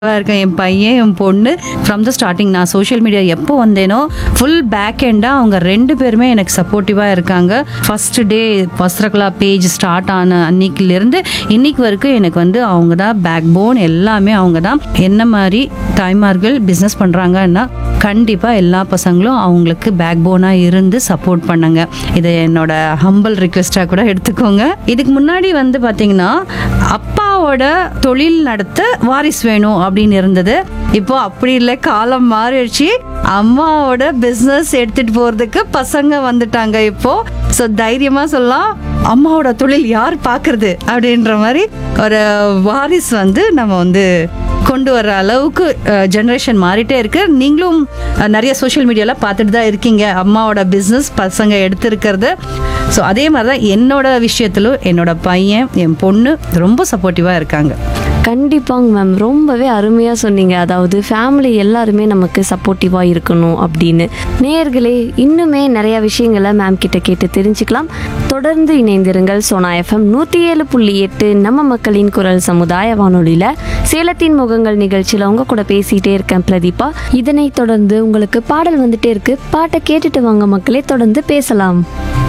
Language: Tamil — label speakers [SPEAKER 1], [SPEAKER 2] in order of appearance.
[SPEAKER 1] இருக்கேன் என் பையன் என் பொண்ணு ஃப்ரம் த ஸ்டார்டிங் நான் சோஷியல் மீடியா எப்போ வந்தேனோ ஃபுல் பேக் எண்டாக அவங்க ரெண்டு பேருமே எனக்கு சப்போர்ட்டிவாக இருக்காங்க first day Vastrakala page start ஆன அன்னைக்கிலேருந்து இன்னைக்கு வரைக்கும் எனக்கு வந்து அவங்க தான் பேக் போன் எல்லாமே அவங்க தான் என்ன மாதிரி தாய்மார்கள் பிஸ்னஸ் பண்ணுறாங்கன்னா கண்டிப்பாக எல்லா பசங்களும் அவங்களுக்கு பேக் போனாக இருந்து சப்போர்ட் பண்ணுங்க இதை என்னோட ஹம்பிள் ரிக்வெஸ்ட்டாக கூட எடுத்துக்கோங்க இதுக்கு முன்னாடி வந்து பார்த்தீங்கன்னா அப்பாவோட தொழில் நடத்த வாரிசு வேணும் அப்படின்னு இருந்தது இப்போ அப்படி இல்லை காலம் மாறிடுச்சு அம்மாவோட பிஸ்னஸ் எடுத்துட்டு போறதுக்கு பசங்க வந்துட்டாங்க இப்போ ஸோ தைரியமா சொல்லலாம் அம்மாவோட தொழில் யார் பார்க்கறது அப்படின்ற மாதிரி ஒரு வாரிசு வந்து நம்ம வந்து கொண்டு வர அளவுக்கு ஜென்ரேஷன் மாறிட்டே இருக்கு நீங்களும் அஹ், நிறைய சோஷியல் மீடியால பார்த்துட்டு தான் இருக்கீங்க அம்மாவோட பிஸ்னஸ் பசங்க எடுத்திருக்கிறது ஸோ அதே மாதிரி தான் என்னோட விஷயத்திலும் என்னோட பையன் என் பொண்ணு ரொம்ப சப்போர்ட்டிவாக இருக்காங்க
[SPEAKER 2] கண்டிப்பாங்க மேம் ரொம்பவே அருமையாக சொன்னீங்க அதாவது ஃபேமிலி எல்லாருமே நமக்கு சப்போர்ட்டிவாக இருக்கணும் அப்படின்னு நேயர்களே இன்னுமே நிறைய விஷயங்களை மேம் கிட்ட கேட்டு தெரிஞ்சுக்கலாம் தொடர்ந்து இணைந்திருங்கள் சோனா எஃப்எம் நூற்றி ஏழு புள்ளி எட்டு நம்ம மக்களின் குரல் சமுதாய வானொலியில் சேலத்தின் முகங்கள் நிகழ்ச்சியில் உங்க கூட பேசிகிட்டே இருக்கேன் பிரதீபா இதனை தொடர்ந்து உங்களுக்கு பாடல் வந்துட்டே இருக்கு பாட்டை கேட்டுட்டு வாங்க மக்களே தொடர்ந்து பேசலாம்